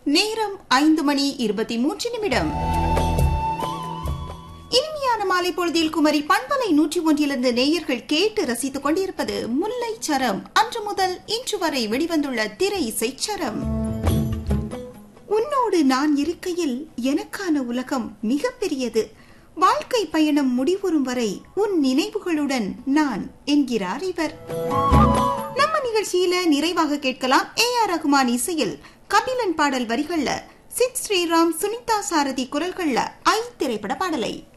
நேரம் ஐந்து மணி இருபத்தி மூன்று நிமிடம் இனிமையான மாலை பொழுதில் குமரி பண்பலை நூற்றி ஒன்றிலிருந்து நேயர்கள் கேட்டு ரசித்துக் கொண்டிருப்பது முல்லை சரம் அன்று முதல் இன்று வரை வெளிவந்துள்ள திரை இசைச்சரம் உன்னோடு நான் இருக்கையில் எனக்கான உலகம் மிக பெரியது வாழ்க்கை பயணம் முடிவுறும் வரை உன் நினைவுகளுடன் நான் என்கிறார் இவர் நம்ம நிகழ்ச்சியில நிறைவாக கேட்கலாம் ஏ ஆர் ரகுமான் இசையில் கபிலன் பாடல் வரிகள்ல சித் ஸ்ரீராம் சுனிதா சாரதி குரல்கள்ல ஐ திரைப்பட பாடலை